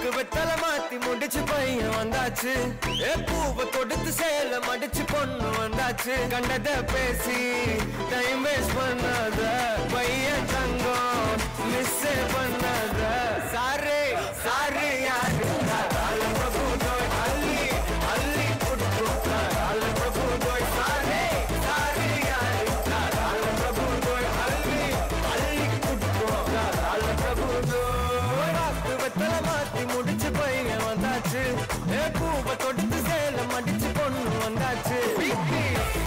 வாக்கு வெத்தல மாத்தி முடிச்சு பையன் வந்தாச்சு ஏ பூவை தொடுத்து சேல மடிச்சு பொண்ணு வந்தாச்சு கண்டத பேசி டைம் வேஸ்ட் பண்ணாத பையன் தங்கம் மிஸ் பண்ணாத சாரே சாரே யாரு கால பிரபு தோய் அள்ளி அள்ளி புட்டு கால பிரபு தோய் சாரே சாரே யாரு கால பிரபு தோய் அள்ளி அள்ளி புட்டு கால பிரபு தோய் வாக்கு வெத்தல மாத்தி முடிச்சு பையன் வந்தாச்சு ஏ பூவை தொடுத்து சேல மடிச்சு பொண்ணு வந்தாச்சு விக்கி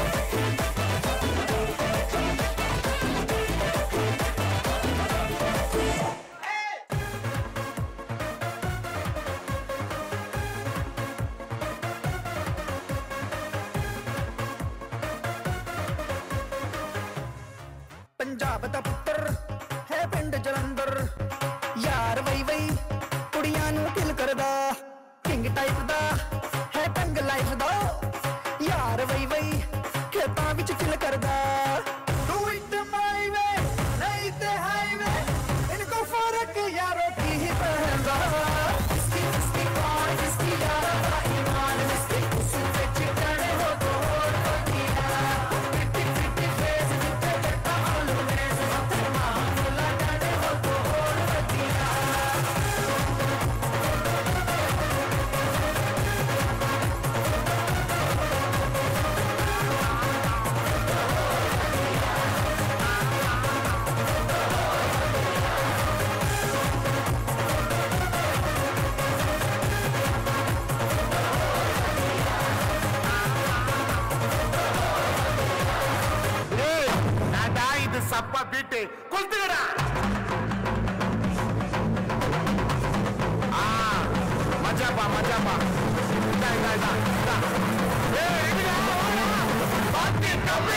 ਪੰਜਾਬ ਦਾ ਪੁੱਤਰ ਹੈ ਪਿੰਡ ਜਲੰਧਰ ਯਾਰ ਵਈ ਵਈ ਕੁੜੀਆਂ ਨੂੰ ਦਿਲ ਕਰਦਾ ਕਿੰਗ ਟਾਈਪ ਦਾ ਹੈ ਟੰਗ ਲਾਈਫ ਦਾ ਯਾਰ ਵਈ ਵਈ ਖੇਤਾਂ ਵਿੱਚ ਚਿਲ ਕਰਦਾ ਤੂੰ ਇਟ ਮਾਈ ਵੇ ਨਹੀਂ ਤੇ ਹਾਈਵੇ ਇਨਕੋ ਫਰਕ ਯਾਰੋ ਕੀ ਹੀ ਪੈਂਦਾ ਇਸਕੀ ਇਸਕੀ ਕੌਣ ਇਸਕੀ ਯਾਰਾ ਦਾ ਈਮਾਨ ਇਸਕੀ ਉਸ ਵਿੱਚ ਟੜੇ ਹੋ ਤੋ ਹੋਰ ਵਧੀਆ ਫਿੱਟੀ ਫਿੱਟੀ ਫੇਸ ਜਿੱਤੇ ਜੱਟਾ ਆਲੂ ਨੇ ਸੱਤੇ ਮਾਂ ਲਾ ਟੜੇ ਹੋ ਤੋ ਹੋਰ ਵਧੀਆ நான்டா இது சப்பா பீட்டு கொளுத்துக்கடா ஆ மச்சாப்பா மச்சாப்பா இதா இதா இதா இதா ஏய் இதுடா பாத்தி கம்மி